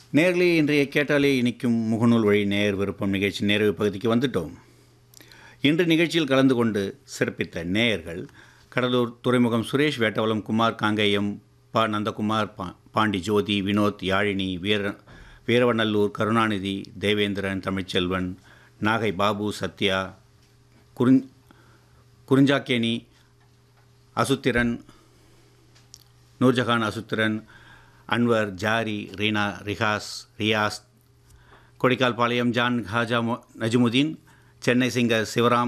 நேர்களே இன்றைய கேட்டாலே இனிக்கும் முகநூல் வழி நேர் விருப்பம் நிகழ்ச்சி நேரவு பகுதிக்கு வந்துட்டோம் இன்று நிகழ்ச்சியில் கலந்து கொண்டு சிறப்பித்த நேயர்கள் கடலூர் துறைமுகம் சுரேஷ் வேட்டவலம் குமார் காங்கேயம் ப நந்தகுமார் பா பாண்டி ஜோதி வினோத் யாழினி வீர வீரவநல்லூர் கருணாநிதி தேவேந்திரன் தமிழ்ச்செல்வன் நாகை பாபு சத்யா குறிஞ் குறிஞ்சாக்கேணி அசுத்திரன் நூர்ஜஹான் அசுத்திரன் அன்வர் ஜாரி ரீனா ரிஹாஸ் ரியாஸ் கொடிக்கால்பாளையம் ஜான் ஹாஜா மொ- நஜ்முதீன் சென்னை சிங்கர் சிவராம்